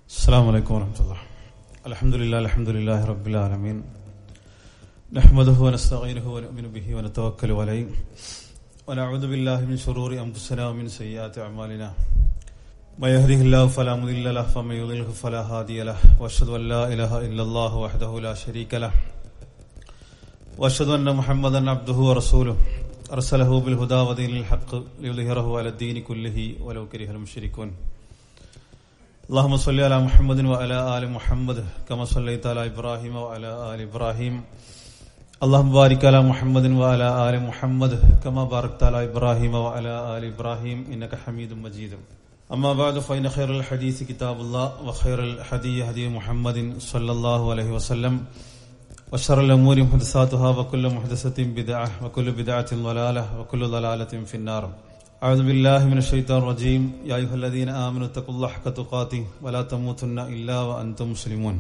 السلام عليكم ورحمة الله الحمد لله الحمد لله رب العالمين نحمده ونستعينه ونؤمن به ونتوكل عليه ونعوذ بالله من شرور أنفسنا ومن سيئات أعمالنا ما يهده الله فلا مضل له ومن يضلله فلا هادي له وأشهد أن لا إله إلا الله وحده لا شريك له وأشهد أن محمدا عبده ورسوله أرسله بالهدى ودين الحق ليظهره على الدين كله ولو كره المشركون اللهم صل على محمد وعلى آل محمد كما صليت على إبراهيم وعلى آل إبراهيم اللهم بارك على محمد وعلى آل محمد كما باركت على إبراهيم وعلى آل إبراهيم إنك حميد مجيد أما بعد فإن خير الحديث كتاب الله وخير الهدي هدي محمد صلى الله عليه وسلم وشر الأمور محدثاتها وكل محدثة بدعة وكل بدعة ضلالة وكل ضلالة في النار أعوذ بالله من الشيطان الرجيم يا أيها الذين آمنوا اتقوا الله حق تقاته ولا تموتن إلا وأنتم مسلمون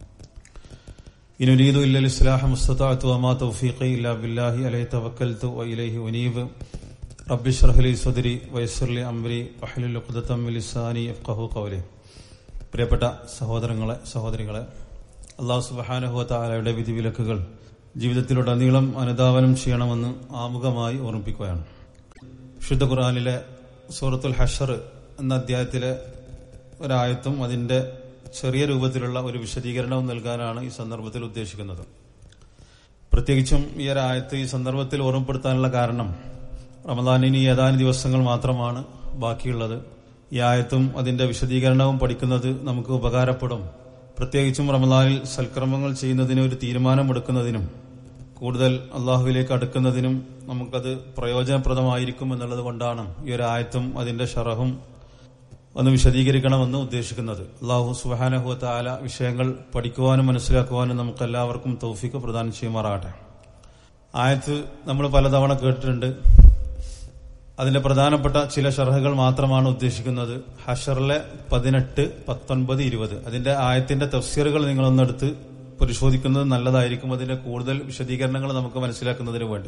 إن أريد إلا الإصلاح ما استطعت وما توفيقي إلا بالله عليه توكلت وإليه أنيب رب اشرح لي صدري ويسر لي أمري واحلل عقدة من لساني يفقهوا قولي പ്രിയപ്പെട്ട സഹോദരങ്ങളെ സഹോദരികളെ അള്ളാഹു സുബഹാനഹുവ താലയുടെ വിധിവിലക്കുകൾ ജീവിതത്തിലുടനീളം അനുധാവനം ചെയ്യണമെന്ന് ആമുഖമായി ഓർമ്മിപ്പിക്കുകയാണ് വിശുദ്ധ ഖുർആാനിലെ സൂറത്തുൽ ഹഷർ എന്ന അധ്യായത്തിലെ ഒരായത്തും അതിന്റെ ചെറിയ രൂപത്തിലുള്ള ഒരു വിശദീകരണവും നൽകാനാണ് ഈ സന്ദർഭത്തിൽ ഉദ്ദേശിക്കുന്നത് പ്രത്യേകിച്ചും ഈ ഒരായത്ത് ഈ സന്ദർഭത്തിൽ ഓർമ്മപ്പെടുത്താനുള്ള കാരണം റമദാനിന് ഈ ഏതാനും ദിവസങ്ങൾ മാത്രമാണ് ബാക്കിയുള്ളത് ഈ ആയത്തും അതിന്റെ വിശദീകരണവും പഠിക്കുന്നത് നമുക്ക് ഉപകാരപ്പെടും പ്രത്യേകിച്ചും റമദാനിൽ സൽക്രമങ്ങൾ ചെയ്യുന്നതിന് ഒരു തീരുമാനമെടുക്കുന്നതിനും കൂടുതൽ അള്ളാഹുവിലേക്ക് അടുക്കുന്നതിനും നമുക്കത് പ്രയോജനപ്രദമായിരിക്കും എന്നുള്ളത് കൊണ്ടാണ് ഈ ഒരു ആയത്തും അതിന്റെ ഷറഹും ഒന്ന് വിശദീകരിക്കണമെന്ന് ഉദ്ദേശിക്കുന്നത് അള്ളാഹു സുബാനഹുവത്ത ആല വിഷയങ്ങൾ പഠിക്കുവാനും മനസ്സിലാക്കുവാനും നമുക്ക് എല്ലാവർക്കും തൗഫീക്ക് പ്രദാനം ചെയ്യുമാറാകട്ടെ ആയത്ത് നമ്മൾ പലതവണ കേട്ടിട്ടുണ്ട് അതിന്റെ പ്രധാനപ്പെട്ട ചില ഷർഹകൾ മാത്രമാണ് ഉദ്ദേശിക്കുന്നത് ഹഷറിലെ പതിനെട്ട് പത്തൊൻപത് ഇരുപത് അതിന്റെ ആയത്തിന്റെ തഫ്സീറുകൾ നിങ്ങളൊന്നെടുത്ത് പരിശോധിക്കുന്നത് നല്ലതായിരിക്കും അതിന്റെ കൂടുതൽ വിശദീകരണങ്ങൾ നമുക്ക് മനസ്സിലാക്കുന്നതിന് വേണ്ടി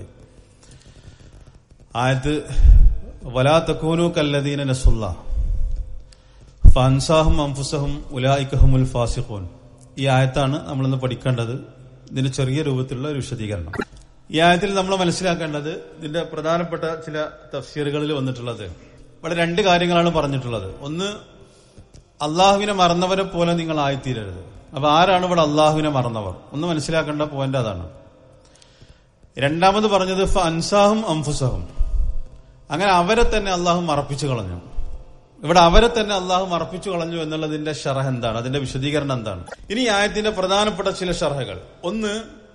ആയത്ത് വലാ തക്കൂനു കല്ലദീന നസുല്ല ഫൻസാഹും അംഫുസഹും ഉലായിക്കഹുമുൽ ഫാസിഖോൻ ഈ ആയത്താണ് നമ്മളിന്ന് പഠിക്കേണ്ടത് ഇതിന്റെ ചെറിയ രൂപത്തിലുള്ള ഒരു വിശദീകരണം ഈ ആയത്തിൽ നമ്മൾ മനസ്സിലാക്കേണ്ടത് ഇതിന്റെ പ്രധാനപ്പെട്ട ചില തഫ്സീറുകളിൽ വന്നിട്ടുള്ളത് ഇവിടെ രണ്ട് കാര്യങ്ങളാണ് പറഞ്ഞിട്ടുള്ളത് ഒന്ന് അള്ളാഹുവിനെ മറന്നവരെ പോലെ നിങ്ങൾ ആയിത്തീരരുത് അപ്പൊ ആരാണ് ഇവിടെ അള്ളാഹുവിനെ മറന്നവർ ഒന്ന് മനസ്സിലാക്കേണ്ട പോയിന്റ് അതാണ് രണ്ടാമത് പറഞ്ഞത് അൻസാഹും അംഫുസഹും അങ്ങനെ അവരെ തന്നെ അള്ളാഹു മറപ്പിച്ചു കളഞ്ഞു ഇവിടെ അവരെ തന്നെ അള്ളാഹു മറപ്പിച്ചു കളഞ്ഞു എന്നുള്ളതിന്റെ ഷറഹ് എന്താണ് അതിന്റെ വിശദീകരണം എന്താണ് ഇനി ആയത്തിന്റെ പ്രധാനപ്പെട്ട ചില ഷറഹകൾ ഒന്ന്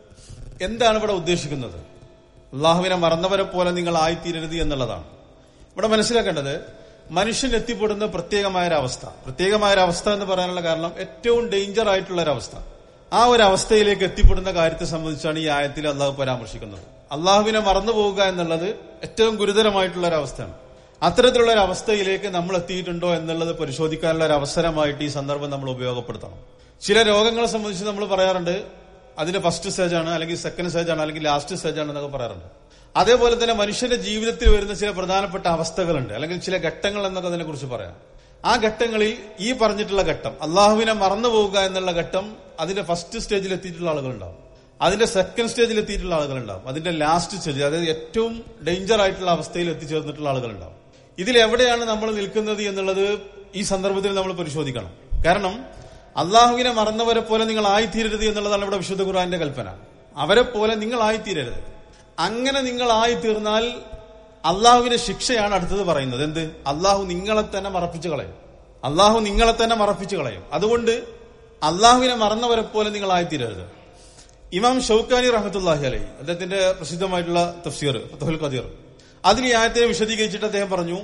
എന്താണ് ഇവിടെ ഉദ്ദേശിക്കുന്നത് അള്ളാഹുവിനെ മറന്നവരെ പോലെ നിങ്ങൾ ആയിത്തീരരുത് എന്നുള്ളതാണ് ഇവിടെ മനസ്സിലാക്കേണ്ടത് മനുഷ്യൻ എത്തിപ്പെടുന്ന പ്രത്യേകമായ ഒരു അവസ്ഥ പ്രത്യേകമായ ഒരു അവസ്ഥ എന്ന് പറയാനുള്ള കാരണം ഏറ്റവും ഡേഞ്ചർ ആയിട്ടുള്ള ഒരു അവസ്ഥ ആ ഒരു അവസ്ഥയിലേക്ക് എത്തിപ്പെടുന്ന കാര്യത്തെ സംബന്ധിച്ചാണ് ഈ ആയത്തിൽ അള്ളാഹു പരാമർശിക്കുന്നത് അള്ളാഹുവിനെ മറന്നു പോവുക എന്നുള്ളത് ഏറ്റവും ഗുരുതരമായിട്ടുള്ള ഒരു അവസ്ഥയാണ് അത്തരത്തിലുള്ള ഒരു അവസ്ഥയിലേക്ക് നമ്മൾ എത്തിയിട്ടുണ്ടോ എന്നുള്ളത് പരിശോധിക്കാനുള്ള ഒരു അവസരമായിട്ട് ഈ സന്ദർഭം നമ്മൾ ഉപയോഗപ്പെടുത്തണം ചില രോഗങ്ങളെ സംബന്ധിച്ച് നമ്മൾ പറയാറുണ്ട് അതിന്റെ ഫസ്റ്റ് സ്റ്റേജ് ആണ് അല്ലെങ്കിൽ സെക്കൻഡ് സ്റ്റേജ് ആണ് അല്ലെങ്കിൽ ലാസ്റ്റ് സ്റ്റേജ് ആണ് എന്നൊക്കെ പറയാറുണ്ട് അതേപോലെ തന്നെ മനുഷ്യന്റെ ജീവിതത്തിൽ വരുന്ന ചില പ്രധാനപ്പെട്ട അവസ്ഥകളുണ്ട് അല്ലെങ്കിൽ ചില ഘട്ടങ്ങൾ എന്നൊക്കെ അതിനെ കുറിച്ച് പറയാം ആ ഘട്ടങ്ങളിൽ ഈ പറഞ്ഞിട്ടുള്ള ഘട്ടം അള്ളാഹുവിനെ മറന്നു പോവുക എന്നുള്ള ഘട്ടം അതിന്റെ ഫസ്റ്റ് സ്റ്റേജിൽ എത്തിയിട്ടുള്ള ആളുകളുണ്ടാവും അതിന്റെ സെക്കൻഡ് സ്റ്റേജിൽ എത്തിയിട്ടുള്ള ആളുകളുണ്ടാവും അതിന്റെ ലാസ്റ്റ് സ്റ്റേജ് അതായത് ഏറ്റവും ഡേഞ്ചർ ആയിട്ടുള്ള അവസ്ഥയിൽ എത്തിച്ചേർന്നിട്ടുള്ള ആളുകളുണ്ടാവും ഇതിൽ എവിടെയാണ് നമ്മൾ നിൽക്കുന്നത് എന്നുള്ളത് ഈ സന്ദർഭത്തിൽ നമ്മൾ പരിശോധിക്കണം കാരണം അള്ളാഹുവിനെ മറന്നവരെ പോലെ നിങ്ങൾ ആയിത്തീരരുത് എന്നുള്ളതാണ് ഇവിടെ വിശുദ്ധ ഖുർആന്റെ കൽപ്പന അവരെ പോലെ നിങ്ങൾ ആയിത്തീരരുത് അങ്ങനെ നിങ്ങൾ ആയിത്തീർന്നാൽ അള്ളാഹുവിന്റെ ശിക്ഷയാണ് അടുത്തത് പറയുന്നത് എന്ത് അള്ളാഹു നിങ്ങളെ തന്നെ മറപ്പിച്ചു കളയും അള്ളാഹു നിങ്ങളെ തന്നെ മറപ്പിച്ചു കളയും അതുകൊണ്ട് അള്ളാഹുവിനെ മറന്നവരെ പോലെ നിങ്ങൾ ആയിത്തീരരുത് ഇമാം ഷൌക്കാനി റഹമത്തുല്ലാഹി അലൈ അദ്ദേഹത്തിന്റെ പ്രസിദ്ധമായിട്ടുള്ള തഫ്സീർ ഫത്തുൽ ഖദീർ അതിൽ ഈ ആയത്തിനെ വിശദീകരിച്ചിട്ട് അദ്ദേഹം പറഞ്ഞു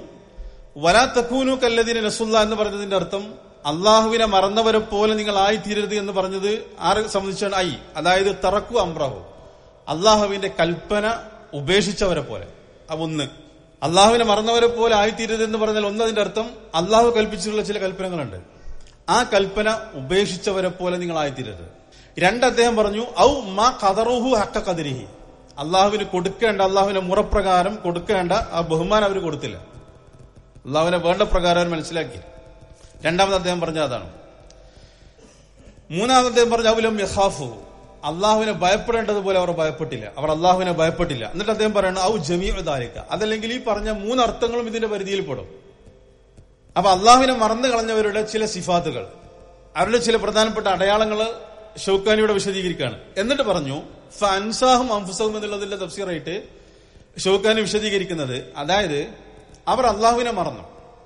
വലാ തക്കൂനു കല്ലദിനെ നസുല്ല എന്ന് പറഞ്ഞതിന്റെ അർത്ഥം അള്ളാഹുവിനെ മറന്നവരെ പോലെ നിങ്ങൾ ആയിത്തീരരുത് എന്ന് പറഞ്ഞത് ആരെ സംബന്ധിച്ചാണ് ഐ അതായത് തറക്കു അമ്രാഹു അള്ളാഹുവിന്റെ കൽപ്പന ഉപേക്ഷിച്ചവരെ പോലെ അപ്പൊ ഒന്ന് അള്ളാഹുവിനെ മറന്നവരെ പോലെ ആയിത്തീരരുത് എന്ന് പറഞ്ഞാൽ ഒന്ന് അതിന്റെ അർത്ഥം അള്ളാഹു കൽപ്പിച്ചിട്ടുള്ള ചില കൽപ്പനകളുണ്ട് ആ കൽപ്പന ഉപേക്ഷിച്ചവരെ പോലെ നിങ്ങൾ ആയിത്തീരരുത് രണ്ട് അദ്ദേഹം പറഞ്ഞു ഔ മാ കതറുഹു ഹക്ക കതിരിഹി അള്ളാഹുവിന് കൊടുക്കേണ്ട അള്ളാഹുവിന്റെ മുറപ്രകാരം കൊടുക്കേണ്ട ആ ബഹുമാനം അവർ കൊടുത്തില്ല അള്ളാഹുവിനെ വേണ്ട പ്രകാരം അവർ മനസ്സിലാക്കി രണ്ടാമത് അദ്ദേഹം പറഞ്ഞ അതാണ് മൂന്നാമത്തെ പറഞ്ഞു അവലം യഹാഫു അള്ളാഹുവിനെ ഭയപ്പെടേണ്ടതുപോലെ അവർ ഭയപ്പെട്ടില്ല അവർ അള്ളാഹുവിനെ ഭയപ്പെട്ടില്ല എന്നിട്ട് അദ്ദേഹം പറയുന്നത് ഔ ജമീ ദാരിക്ക അതല്ലെങ്കിൽ ഈ പറഞ്ഞ മൂന്ന് അർത്ഥങ്ങളും ഇതിന്റെ പരിധിയിൽ പെടും അപ്പൊ അള്ളാഹുവിനെ മറന്നു കളഞ്ഞവരുടെ ചില സിഫാത്തുകൾ അവരുടെ ചില പ്രധാനപ്പെട്ട അടയാളങ്ങൾ ഷൗക്കാനിയുടെ വിശദീകരിക്കുകയാണ് എന്നിട്ട് പറഞ്ഞു ഫൻസാഹും അംഫുസഹും എന്നുള്ളതിന്റെ തഫ്സീറായിട്ട് ഷൗക്കാനി വിശദീകരിക്കുന്നത് അതായത് അവർ അള്ളാഹുവിനെ മറന്നു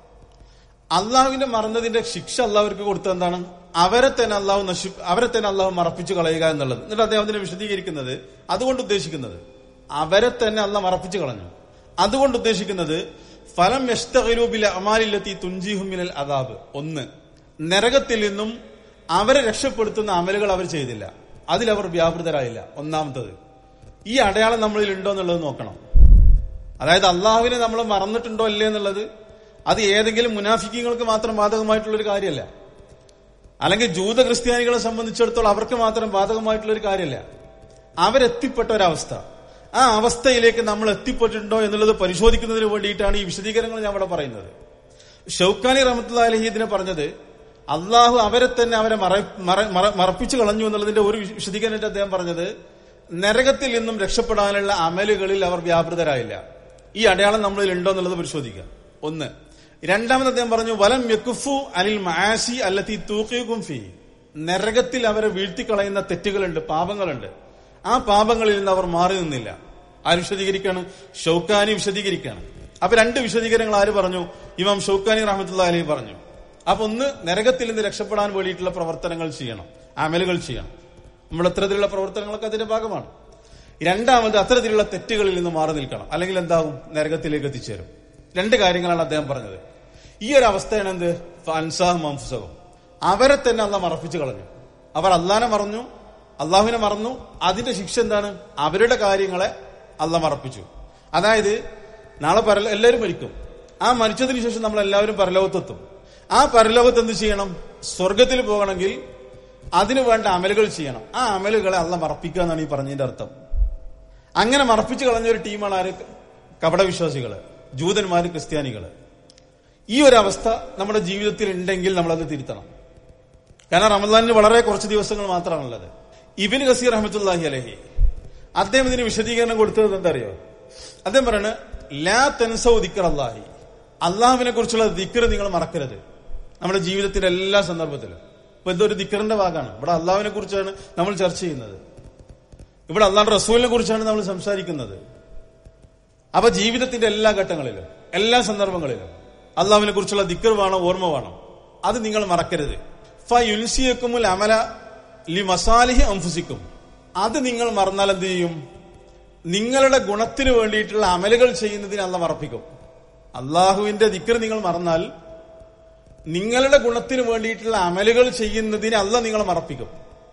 അള്ളാഹുവിനെ മറന്നതിന്റെ ശിക്ഷ അള്ളാഹുവർക്ക് കൊടുത്തത് എന്താണ് അവരെ തന്നെ അള്ളാഹു നശി അവരെ തന്നെ അള്ളാഹു മറപ്പിച്ചു കളയുക എന്നുള്ളത് എന്നിട്ട് അദ്ദേഹം അതിനെ വിശദീകരിക്കുന്നത് അതുകൊണ്ട് ഉദ്ദേശിക്കുന്നത് അവരെ തന്നെ അള്ളാഹ് മറപ്പിച്ചു കളഞ്ഞു അതുകൊണ്ട് ഉദ്ദേശിക്കുന്നത് ഫലം യഷ്തൂബിലെ അമാലില്ലെത്തി തുഞ്ചിഹുമിനൽ അതാബ് ഒന്ന് നരകത്തിൽ നിന്നും അവരെ രക്ഷപ്പെടുത്തുന്ന അമലുകൾ അവർ ചെയ്തില്ല അതിലവർ വ്യാപൃതരായില്ല ഒന്നാമത്തത് ഈ അടയാളം നമ്മളിൽ ഉണ്ടോ എന്നുള്ളത് നോക്കണം അതായത് അള്ളാഹുവിനെ നമ്മൾ മറന്നിട്ടുണ്ടോ അല്ലേ എന്നുള്ളത് അത് ഏതെങ്കിലും മുനാഫിക്കങ്ങൾക്ക് മാത്രം ബാധകമായിട്ടുള്ള ഒരു കാര്യമല്ല അല്ലെങ്കിൽ ജൂത ക്രിസ്ത്യാനികളെ സംബന്ധിച്ചിടത്തോളം അവർക്ക് മാത്രം ബാധകമായിട്ടുള്ള ഒരു കാര്യമല്ല അവരെത്തിപ്പെട്ട ഒരവസ്ഥ ആ അവസ്ഥയിലേക്ക് നമ്മൾ എത്തിപ്പെട്ടിട്ടുണ്ടോ എന്നുള്ളത് പരിശോധിക്കുന്നതിന് വേണ്ടിയിട്ടാണ് ഈ വിശദീകരണങ്ങൾ ഞാൻ ഇവിടെ പറയുന്നത് ഷൌക്കാനി റഹമത്തുള്ള അലഹി ഇതിനെ പറഞ്ഞത് അള്ളാഹു അവരെ തന്നെ അവരെ മറപ്പിച്ചു കളഞ്ഞു എന്നുള്ളതിന്റെ ഒരു വിശദീകരണമായിട്ട് അദ്ദേഹം പറഞ്ഞത് നരകത്തിൽ നിന്നും രക്ഷപ്പെടാനുള്ള അമലുകളിൽ അവർ വ്യാപൃതരായില്ല ഈ അടയാളം നമ്മളിൽ ഉണ്ടോ എന്നുള്ളത് പരിശോധിക്കുക ഒന്ന് രണ്ടാമത് അദ്ദേഹം പറഞ്ഞു വലം യക്കുഫു അനിൽ മാസി അല്ലത്തി തൂക്കിയും ഫി നരകത്തിൽ അവരെ വീഴ്ത്തിക്കളയുന്ന തെറ്റുകളുണ്ട് പാപങ്ങളുണ്ട് ആ പാപങ്ങളിൽ നിന്ന് അവർ മാറി നിന്നില്ല ആര് വിശദീകരിക്കാണ് ഷൗക്കാനി വിശദീകരിക്കാണ് അപ്പൊ രണ്ട് വിശദീകരണങ്ങൾ ആര് പറഞ്ഞു ഇമാം ഷൗക്കാനി റഹമത്തുള്ള അലി പറഞ്ഞു അപ്പൊ ഒന്ന് നരകത്തിൽ നിന്ന് രക്ഷപ്പെടാൻ വേണ്ടിയിട്ടുള്ള പ്രവർത്തനങ്ങൾ ചെയ്യണം അമലുകൾ ചെയ്യണം നമ്മൾ അത്തരത്തിലുള്ള പ്രവർത്തനങ്ങളൊക്കെ അതിന്റെ ഭാഗമാണ് രണ്ടാമത് അത്തരത്തിലുള്ള തെറ്റുകളിൽ നിന്ന് മാറി നിൽക്കണം അല്ലെങ്കിൽ എന്താകും നരകത്തിലേക്ക് എത്തിച്ചേരും രണ്ട് കാര്യങ്ങളാണ് അദ്ദേഹം പറഞ്ഞത് ഈ ഒരു അവസ്ഥയാണ് എന്ത് അൻസാഹും അംഫുസഹും അവരെ തന്നെ അല്ല മറപ്പിച്ചു കളഞ്ഞു അവർ അള്ളാനെ മറഞ്ഞു അള്ളാഹുവിനെ മറന്നു അതിന്റെ ശിക്ഷ എന്താണ് അവരുടെ കാര്യങ്ങളെ അല്ല മറപ്പിച്ചു അതായത് നാളെ പര എല്ലാവരും മരിക്കും ആ മരിച്ചതിന് ശേഷം നമ്മൾ എല്ലാവരും പരലോകത്തെത്തും ആ പരലോകത്ത് എന്ത് ചെയ്യണം സ്വർഗത്തിൽ പോകണമെങ്കിൽ അതിനു വേണ്ട അമലുകൾ ചെയ്യണം ആ അമലുകളെ അല്ല മറപ്പിക്കുക എന്നാണ് ഈ പറഞ്ഞതിന്റെ അർത്ഥം അങ്ങനെ മറപ്പിച്ചു കളഞ്ഞ ഒരു ടീമാണ് ആര് കപടവിശ്വാസികള് ജൂതന്മാര് ക്രിസ്ത്യാനികള് ഈ ഒരു അവസ്ഥ നമ്മുടെ ജീവിതത്തിൽ ഉണ്ടെങ്കിൽ നമ്മളത് തിരുത്തണം കാരണം റമദാനിന് വളരെ കുറച്ച് ദിവസങ്ങൾ മാത്രമാണുള്ളത് ഇബിൻ ഗസീർ അഹമ്മത്തുല്ലാഹി അലഹി അദ്ദേഹം ഇതിന് വിശദീകരണം കൊടുത്തത് എന്താ അറിയോ അദ്ദേഹം പറയാണ് ലാ തെൻസൗ ദിക്കർ അള്ളാഹി അള്ളാഹുവിനെ കുറിച്ചുള്ള ദിക്കർ നിങ്ങൾ മറക്കരുത് നമ്മുടെ ജീവിതത്തിന്റെ എല്ലാ സന്ദർഭത്തിലും ഇപ്പൊ ഇതൊരു ദിക്കറിന്റെ ഭാഗമാണ് ഇവിടെ അള്ളാഹുവിനെ കുറിച്ചാണ് നമ്മൾ ചർച്ച ചെയ്യുന്നത് ഇവിടെ അള്ളാഹ് റസൂലിനെ കുറിച്ചാണ് നമ്മൾ സംസാരിക്കുന്നത് അപ്പൊ ജീവിതത്തിന്റെ എല്ലാ ഘട്ടങ്ങളിലും എല്ലാ സന്ദർഭങ്ങളിലും അള്ളാഹുവിനെ കുറിച്ചുള്ള ദിക്കർ വേണം ഓർമ്മ വേണം അത് നിങ്ങൾ മറക്കരുത് ഫുൽസിയക്കുമുൽ അമല ലി മസാലിഹി അംഫുസിക്കും അത് നിങ്ങൾ മറന്നാൽ എന്ത് ചെയ്യും നിങ്ങളുടെ ഗുണത്തിന് വേണ്ടിയിട്ടുള്ള അമലുകൾ ചെയ്യുന്നതിന് അല്ല മറപ്പിക്കും അള്ളാഹുവിന്റെ ദിക്കർ നിങ്ങൾ മറന്നാൽ നിങ്ങളുടെ ഗുണത്തിന് വേണ്ടിയിട്ടുള്ള അമലുകൾ ചെയ്യുന്നതിന് അല്ല നിങ്ങൾ മറപ്പിക്കും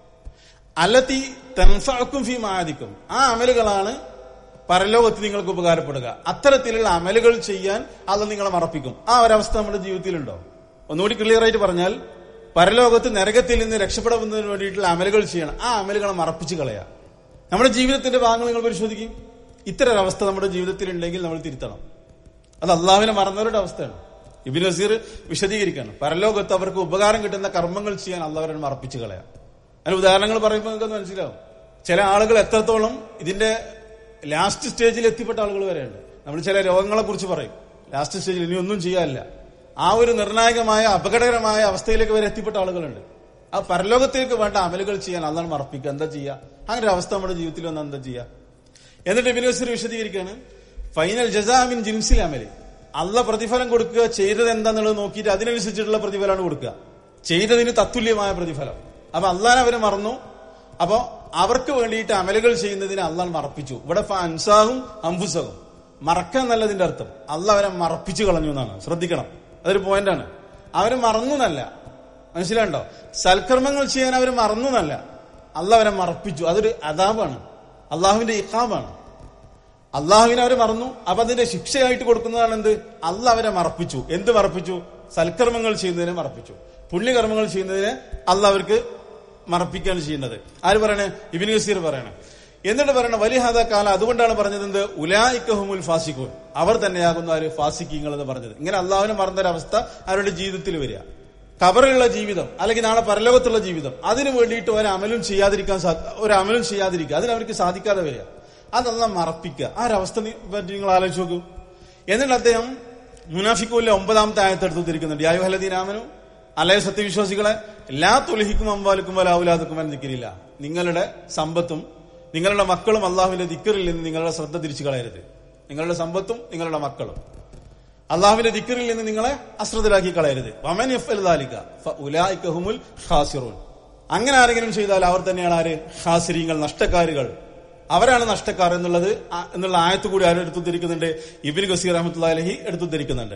അല്ലത്തി തെൻഫാക്കും ഫീ മാദിക്കും ആ അമലുകളാണ് പരലോകത്ത് നിങ്ങൾക്ക് ഉപകാരപ്പെടുക അത്തരത്തിലുള്ള അമലുകൾ ചെയ്യാൻ അത് നിങ്ങളെ മറപ്പിക്കും ആ ഒരവസ്ഥ നമ്മുടെ ജീവിതത്തിലുണ്ടോ ഒന്നുകൂടി ക്ലിയർ ആയിട്ട് പറഞ്ഞാൽ പരലോകത്ത് നരകത്തിൽ നിന്ന് രക്ഷപ്പെടുന്നതിന് വേണ്ടിയിട്ടുള്ള അമലുകൾ ചെയ്യണം ആ അമലുകളെ മറപ്പിച്ച് കളയാം നമ്മുടെ ജീവിതത്തിന്റെ ഭാഗങ്ങൾ നിങ്ങൾ പരിശോധിക്കും ഇത്തരം ഒരു അവസ്ഥ നമ്മുടെ ജീവിതത്തിൽ ഉണ്ടെങ്കിൽ നമ്മൾ തിരുത്തണം അത് അള്ളാഹുവിനെ മറന്നവരുടെ അവസ്ഥയാണ് ഇബിൻ നസീർ വിശദീകരിക്കണം പരലോകത്ത് അവർക്ക് ഉപകാരം കിട്ടുന്ന കർമ്മങ്ങൾ ചെയ്യാൻ അള്ളാഹുവിനെ മറപ്പിച്ച് കളയാം അതിന് ഉദാഹരണങ്ങൾ പറയുമ്പോൾ നിങ്ങൾക്ക് മനസ്സിലാവും ചില ആളുകൾ എത്രത്തോളം ഇതിന്റെ ലാസ്റ്റ് സ്റ്റേജിൽ എത്തിപ്പെട്ട ആളുകൾ വരെയുണ്ട് നമ്മൾ ചില രോഗങ്ങളെ കുറിച്ച് പറയും ലാസ്റ്റ് സ്റ്റേജിൽ ഇനി ഒന്നും ചെയ്യാനില്ല ആ ഒരു നിർണായകമായ അപകടകരമായ അവസ്ഥയിലേക്ക് വരെ എത്തിപ്പെട്ട ആളുകളുണ്ട് ആ പരലോകത്തേക്ക് വേണ്ട അമലുകൾ ചെയ്യാൻ അതാണ് മറപ്പിക്കുക എന്താ ചെയ്യുക അങ്ങനെ ഒരു അവസ്ഥ നമ്മുടെ ജീവിതത്തിൽ വന്നാൽ എന്താ ചെയ്യുക എന്നിട്ട് ബിനോസിർ വിശദീകരിക്കുകയാണ് ഫൈനൽ ജസാമിൻ ജിൻസിൽ അമല് അല്ല പ്രതിഫലം കൊടുക്കുക ചെയ്തത് എന്താന്നുള്ളത് നോക്കിയിട്ട് അതിനനുസരിച്ചിട്ടുള്ള പ്രതിഫലമാണ് കൊടുക്കുക ചെയ്തതിന് തത്തുല്യമായ പ്രതിഫലം അപ്പൊ അള്ളാൻ അവരെ മറന്നു അപ്പോ അവർക്ക് വേണ്ടിയിട്ട് അമലുകൾ ചെയ്യുന്നതിന് അള്ളാൻ മറപ്പിച്ചു ഇവിടെ അൻസാഹും അംഫുസഹും മറക്കാൻ എന്നല്ലതിന്റെ അർത്ഥം അല്ല അവരെ മറപ്പിച്ചു കളഞ്ഞു എന്നാണ് ശ്രദ്ധിക്കണം അതൊരു പോയിന്റാണ് അവര് മറന്നു എന്നല്ല മനസ്സിലാണ്ടോ സൽക്കർമ്മങ്ങൾ ചെയ്യാൻ അവർ മറന്നു എന്നല്ല അല്ല അവരെ മറപ്പിച്ചു അതൊരു അതാബാണ് അള്ളാഹുവിന്റെ ഇഖാബാണ് അള്ളാഹുവിനെ അവർ മറന്നു അപ്പൊ അതിന്റെ ശിക്ഷയായിട്ട് കൊടുക്കുന്നതാണ് എന്ത് അല്ല അവരെ മറപ്പിച്ചു എന്ത് മറപ്പിച്ചു സൽക്കർമ്മങ്ങൾ ചെയ്യുന്നതിനെ മറപ്പിച്ചു പുണ്യകർമ്മങ്ങൾ ചെയ്യുന്നതിനെ അല്ല അവർക്ക് മറപ്പിക്കുകയാണ് ചെയ്യുന്നത് ആര് പറയണേ ഇബിൻ ഗസീർ പറയണേ എന്നിട്ട് പറയണ വലിഹാദ കാല അതുകൊണ്ടാണ് പറഞ്ഞത് എന്ത് ഉലായിക്കഹുമുൽ ഫാസിഖൂൻ അവർ തന്നെയാകുന്നു ആര് ഫാസിക്കീങ്ങൾ എന്ന് പറഞ്ഞത് ഇങ്ങനെ അള്ളാഹുവിനെ മറന്നൊരവസ്ഥ അവരുടെ ജീവിതത്തിൽ വരിക കബറിലുള്ള ജീവിതം അല്ലെങ്കിൽ നാളെ പരലോകത്തുള്ള ജീവിതം അതിനു വേണ്ടിയിട്ട് ഒരു അമലും ചെയ്യാതിരിക്കാൻ സാ- ഒരു അമലും ചെയ്യാതിരിക്കുക അതിന് അവർക്ക് സാധിക്കാതെ വരിക അതെല്ലാം മറപ്പിക്കുക ആ ഒരവസ്ഥ നി- പറ്റി നിങ്ങൾ ആലോചിച്ച് നോക്കൂ എന്നിട്ട് അദ്ദേഹം മുനാഫിക്കൂലിലെ ഒമ്പതാമത്തെ ആയത്തെടുത്ത് തിരിക്കുന്നുണ്ട് യായു ഹലദീനാമനു അലയ സത്യവിശ്വാസികളെ എല്ലാ തുലഹിക്കും അമ്പാലിക്കും വല ഔലാദക്കും വരെ നിൽക്കില്ല നിങ്ങളുടെ സമ്പത്തും നിങ്ങളുടെ മക്കളും അള്ളാഹുവിന്റെ ദിക്കറിൽ നിന്ന് നിങ്ങളുടെ ശ്രദ്ധ തിരിച്ചു കളയരുത് നിങ്ങളുടെ സമ്പത്തും നിങ്ങളുടെ മക്കളും അള്ളാഹുവിന്റെ ദിക്കറിൽ നിന്ന് നിങ്ങളെ അശ്രദ്ധരാക്കി കളയരുത് വമൻ യഫ്അൽ ദാലിക ഫഉലൈക ഹുമുൽ ഖാസിറൂൻ അങ്ങനെ ആരെങ്കിലും ചെയ്താൽ അവർ തന്നെയാണ് ആര് ഖാസിരീങ്ങൾ നഷ്ടക്കാരുകൾ അവരാണ് നഷ്ടക്കാർ എന്നുള്ളത് ആ- എന്നുള്ള ആയത്ത് കൂടി ആരും എടുത്തു ധരിക്കുന്നുണ്ട് ഇബിൻ ഗസീർ റഹ്മത്തുള്ള അലഹി എടുത്തു ധരിക്കുന്നുണ്ട്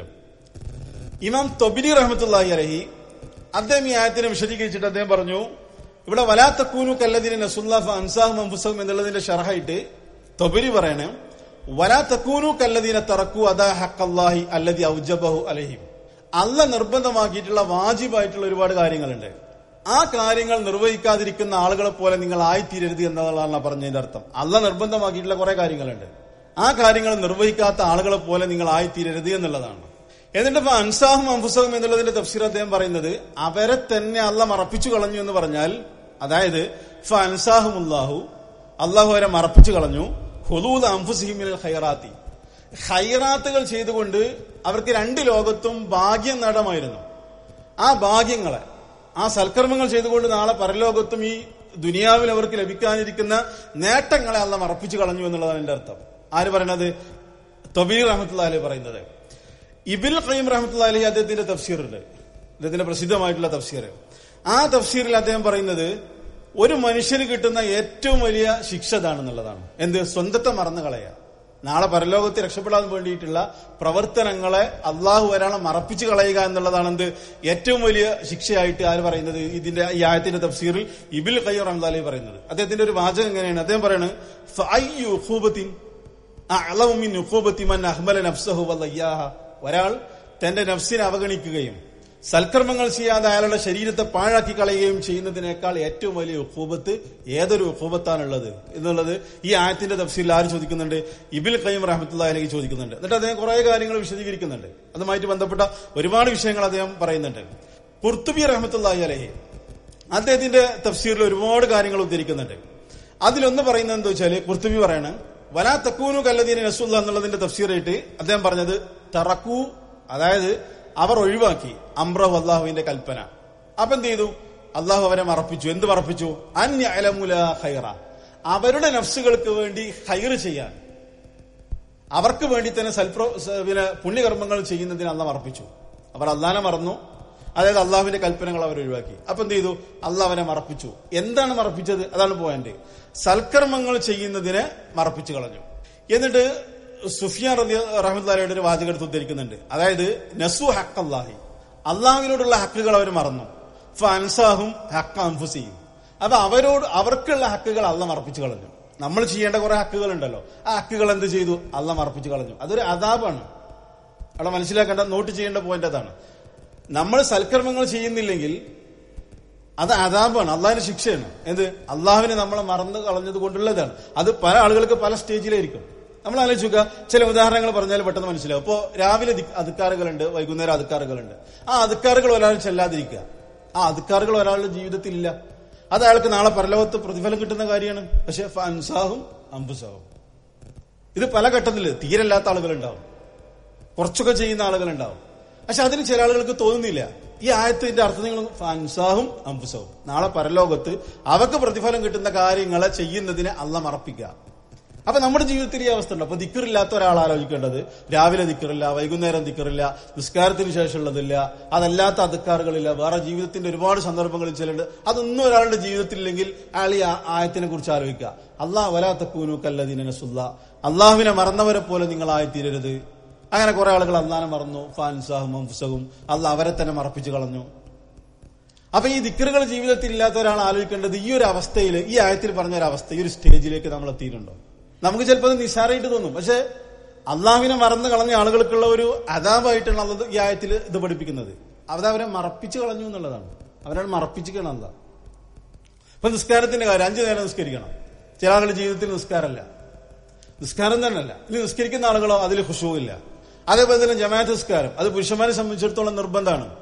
ഇമാം തൊബിനി റഹ്മത്തുള്ളാഹി അലഹി അദ്ദേഹം ഈ ആയത്തിനെ വിശദീകരിച്ചിട്ട് അദ്ദേഹം പറഞ്ഞു ഇവിടെ വലാ തക്കൂനു കല്ലദിനെ നസുല്ലാഫ് അൻസാഹും അംഫുസഹും എന്നുള്ളതിന്റെ ഷർഹായിട്ട് തൊബിരി പറയണേ വലാ തക്കൂനു കല്ലദീനെ തറക്കു അദാ ഹക്കല്ലാഹി അല്ലദി ഔജബഹു അലഹിം അല്ല നിർബന്ധമാക്കിയിട്ടുള്ള വാജിബായിട്ടുള്ള ഒരുപാട് കാര്യങ്ങളുണ്ട് ആ കാര്യങ്ങൾ നിർവഹിക്കാതിരിക്കുന്ന ആളുകളെ പോലെ നിങ്ങൾ ആയിത്തീരരുത് എന്നതാണ് പറഞ്ഞതിന്റെ അർത്ഥം അല്ല നിർബന്ധമാക്കിയിട്ടുള്ള കുറെ കാര്യങ്ങളുണ്ട് ആ കാര്യങ്ങൾ നിർവഹിക്കാത്ത ആളുകളെ പോലെ നിങ്ങൾ ആയിത്തീരരുത് എന്നുള്ളതാണ് എന്നിട്ട് ഇപ്പൊ അൻസാഹും അംഫുസഹും എന്നുള്ളതിന്റെ തഫ്സീർ അദ്ദേഹം പറയുന്നത് അവരെ തന്നെ അല്ല മറപ്പിച്ചു കളഞ്ഞു എന്ന് പറഞ്ഞാൽ അതായത് ഫ അൻസാഹുമുല്ലാഹു അള്ളാഹു അവരെ മറപ്പിച്ചു കളഞ്ഞു ഹുദൂദ് അംഫുസിഹിമിൽ ഖൈറാത്തി ഖൈറാത്തുകൾ ചെയ്തുകൊണ്ട് അവർക്ക് രണ്ട് ലോകത്തും ഭാഗ്യം നേടമായിരുന്നു ആ ഭാഗ്യങ്ങളെ ആ സൽക്കർമ്മങ്ങൾ ചെയ്തുകൊണ്ട് നാളെ പരലോകത്തും ഈ ദുനിയാവിൽ അവർക്ക് ലഭിക്കാനിരിക്കുന്ന നേട്ടങ്ങളെ അല്ല മറപ്പിച്ചു കളഞ്ഞു എന്നുള്ളതാണ് എന്റെ അർത്ഥം ആര് പറയണത് തൊബീർ റഹമത്തുള്ള പറയുന്നത് ഇബിൽ ഖയ്യം റഹമത്തുള്ള അലി അദ്ദേഹത്തിന്റെ തഫ്സീറുണ്ട് അദ്ദേഹത്തിന്റെ പ്രസിദ്ധമായിട്ടുള്ള തഫ്സീർ ആ തഫ്സീറിൽ അദ്ദേഹം പറയുന്നത് ഒരു മനുഷ്യന് കിട്ടുന്ന ഏറ്റവും വലിയ ശിക്ഷ ഇതാണെന്നുള്ളതാണ് എന്ത് സ്വന്തത്തെ മറന്നു കളയുക നാളെ പരലോകത്ത് രക്ഷപ്പെടാൻ വേണ്ടിയിട്ടുള്ള പ്രവർത്തനങ്ങളെ അള്ളാഹു ഒരാളെ മറപ്പിച്ചു കളയുക എന്നുള്ളതാണ് എന്ത് ഏറ്റവും വലിയ ശിക്ഷയായിട്ട് ആര് പറയുന്നത് ഇതിന്റെ ഈ ആയത്തിന്റെ തഫ്സീറിൽ ഇബിൽ ഖയ്യം റഹ്മത്തുള്ള അലി പറയുന്നത് അദ്ദേഹത്തിന്റെ ഒരു വാചകം എങ്ങനെയാണ് അദ്ദേഹം പറയുന്നത് ഫഅയ്യു ഖൂബത്തിൻ അഅലമു മിൻ ഉഖൂബത്തി മൻ അഹ്മല നഫ്സഹു വല്ലയ്യാഹ ഒരാൾ തന്റെ നഫ്സിനെ അവഗണിക്കുകയും സൽക്കർമ്മങ്ങൾ ചെയ്യാതെ അയാളുടെ ശരീരത്തെ പാഴാക്കി കളയുകയും ചെയ്യുന്നതിനേക്കാൾ ഏറ്റവും വലിയ ഉഖൂബത്ത് ഏതൊരു ഉഖൂബത്താണുള്ളത് എന്നുള്ളത് ഈ ആയത്തിന്റെ തഫ്സീലിൽ ആര് ചോദിക്കുന്നുണ്ട് ഇബിൽ ഖയ്യം റഹ്മത്തുള്ള അലഹി ചോദിക്കുന്നുണ്ട് എന്നിട്ട് അദ്ദേഹം കുറെ കാര്യങ്ങൾ വിശദീകരിക്കുന്നുണ്ട് അതുമായിട്ട് ബന്ധപ്പെട്ട ഒരുപാട് വിഷയങ്ങൾ അദ്ദേഹം പറയുന്നുണ്ട് കുർത്തുബി റഹ്മത്തുള്ള അലഹി അദ്ദേഹത്തിന്റെ തഫ്സീറിൽ ഒരുപാട് കാര്യങ്ങൾ ഉദ്ധരിക്കുന്നുണ്ട് അതിലൊന്ന് പറയുന്നത് എന്താ വെച്ചാല് കുർത്തുബി പറയാണ് വലാ തക്കൂനു കല്ലദീന നസുല്ല എന്നുള്ളതിന്റെ തഫ്സീറായിട്ട് അദ്ദേഹം പറഞ്ഞത് തറക്കൂ അതായത് അവർ ഒഴിവാക്കി അമ്രഹു അള്ളാഹുവിന്റെ കൽപ്പന അപ്പൊ എന്ത് ചെയ്തു അള്ളാഹു അവരെ മറപ്പിച്ചു എന്ത് മറപ്പിച്ചു അന്യലമുല ഹൈറ അവരുടെ നഫ്സുകൾക്ക് വേണ്ടി ഹൈർ ചെയ്യാൻ അവർക്ക് വേണ്ടി തന്നെ സൽപ്രോ സ- പിന്നെ പുണ്യകർമ്മങ്ങൾ ചെയ്യുന്നതിന് അല്ല മറപ്പിച്ചു അവർ അള്ളാനെ മറന്നു അതായത് അള്ളാഹുവിന്റെ കൽപ്പനകൾ അവർ ഒഴിവാക്കി അപ്പൊ എന്ത് ചെയ്തു അള്ളാഹ് അവരെ മറപ്പിച്ചു എന്താണ് മറപ്പിച്ചത് അതാണ് പോയിന്റ് സൽക്കർമ്മങ്ങൾ ചെയ്യുന്നതിനെ മറപ്പിച്ചു കളഞ്ഞു എന്നിട്ട് സുഫിയാൻ റബി റഹ്മത്തുള്ളാഹിയുടെ ഒരു വാചകം എടുത്ത് ഉദ്ധരിക്കുന്നുണ്ട് അതായത് നസു ഹക്ക് അള്ളാഹി അള്ളാഹുവിനോടുള്ള ഹക്കുകൾ അവർ മറന്നു ഫൻസാഹും ഹക്ക അൻഫുസിയും അപ്പൊ അവരോട് അവർക്കുള്ള ഹക്കുകൾ അള്ള മറപ്പിച്ചു കളഞ്ഞു നമ്മൾ ചെയ്യേണ്ട കുറെ ഹക്കുകൾ ഉണ്ടല്ലോ ആ ഹക്കുകൾ എന്ത് ചെയ്തു അള്ള മറപ്പിച്ചു കളഞ്ഞു അതൊരു അതാപാണ് അവിടെ മനസ്സിലാക്കേണ്ട നോട്ട് ചെയ്യേണ്ട പോയിന്റ് അതാണ് നമ്മൾ സൽക്കർമ്മങ്ങൾ ചെയ്യുന്നില്ലെങ്കിൽ അത് അതാപാണ് അള്ളാഹിന്റെ ശിക്ഷയാണ് എന്ത് അള്ളാഹുവിനെ നമ്മളെ മറന്നു കളഞ്ഞത് കൊണ്ടുള്ളതാണ് അത് പല ആളുകൾക്ക് പല സ്റ്റേജിലായിരിക്കും നമ്മൾ ആലോചിക്കുക ചില ഉദാഹരണങ്ങൾ പറഞ്ഞാൽ പെട്ടെന്ന് മനസ്സിലാവും ഇപ്പോ രാവിലെ ദി- അതുക്കാറുകളുണ്ട് വൈകുന്നേരം അതുക്കാറുകളുണ്ട് ആ അതുക്കാറുകൾ ഒരാൾ ചെല്ലാതിരിക്കുക ആ അതുക്കാറുകൾ ഒരാളുടെ ജീവിതത്തിൽ ഇല്ല അത് അയാൾക്ക് നാളെ പരലോകത്ത് പ്രതിഫലം കിട്ടുന്ന കാര്യമാണ് പക്ഷെ അൻസാഹും അംബുസാഹും ഇത് പല ഘട്ടത്തിൽ തീരല്ലാത്ത ആളുകളുണ്ടാവും കുറച്ചൊക്കെ ചെയ്യുന്ന ആളുകളുണ്ടാവും പക്ഷെ അതിന് ചില ആളുകൾക്ക് തോന്നുന്നില്ല ഈ ആയത്തിന്റെ അർത്ഥം നിങ്ങൾ ഫൻസാഹും അംഫുസവും നാളെ പരലോകത്ത് അവക്ക് പ്രതിഫലം കിട്ടുന്ന കാര്യങ്ങളെ ചെയ്യുന്നതിനെ അല്ല മറപ്പിക്കുക അപ്പൊ നമ്മുടെ ജീവിതത്തിൽ ഈ അവസ്ഥ ഉണ്ട് അപ്പൊ ദിക്കറില്ലാത്ത ഒരാൾ ആലോചിക്കേണ്ടത് രാവിലെ ദിക്കറില്ല വൈകുന്നേരം ദിക്കറില്ല നിസ്കാരത്തിന് ശേഷമുള്ളതില്ല അതല്ലാത്ത അധികാറുകളില്ല വേറെ ജീവിതത്തിന്റെ ഒരുപാട് സന്ദർഭങ്ങളിൽ ചിലുണ്ട് അതൊന്നും ഒരാളുടെ ജീവിതത്തിലില്ലെങ്കിൽ അയാൾ ഈ ആ- ആയത്തിനെ കുറിച്ച് ആലോചിക്കുക അള്ളാഹ് വലാത്തക്കൂനു കല്ലദീന നസുല്ല അള്ളാഹുവിനെ മറന്നവരെ പോലെ നിങ്ങൾ ആയിത്തീരരുത് അങ്ങനെ കുറെ ആളുകൾ അള്ളാനെ മറന്നു ഫാൻസാഹും അംഫുസഹും അല്ല അവരെ തന്നെ മറപ്പിച്ചു കളഞ്ഞു അപ്പൊ ഈ ദിക്കറുകൾ ജീവിതത്തിൽ ഇല്ലാത്ത ഒരാൾ ആലോചിക്കേണ്ടത് ഈ ഒരു അവസ്ഥയിൽ ഈ ആയത്തിൽ പറഞ്ഞ ഒരു അവസ്ഥ ഈ ഒരു സ്റ്റേജിലേക്ക് നമ്മൾ എത്തിയിട്ടുണ്ടോ നമുക്ക് ചിലപ്പോൾ അത് നിസ്സാരമായിട്ട് തോന്നും പക്ഷെ അള്ളാഹുവിനെ മറന്നു കളഞ്ഞ ആളുകൾക്കുള്ള ഒരു അതാപായിട്ടാണ് അള്ളത് ഈ ആയത്തിൽ ഇത് പഠിപ്പിക്കുന്നത് അത് അവരെ മറപ്പിച്ചു കളഞ്ഞു എന്നുള്ളതാണ് അവരെ മറപ്പിച്ചിക്കണം അല്ല ഇപ്പൊ നിസ്കാരത്തിന്റെ കാര്യം അഞ്ചു നേരം നിസ്കരിക്കണം ചില ആളുകളുടെ ജീവിതത്തിൽ നിസ്കാരമല്ല നിസ്കാരം തന്നെയല്ല ഇനി നിസ്കരിക്കുന്ന ആളുകളോ അതിൽ ഖുഷുവില്ല അതേപോലെ തന്നെ ജമാഅത്ത് നിസ്കാരം അത് പുരുഷന്മാരെ സംബന്ധിച്ചിടത്തോളം നിർബന്ധമാണ്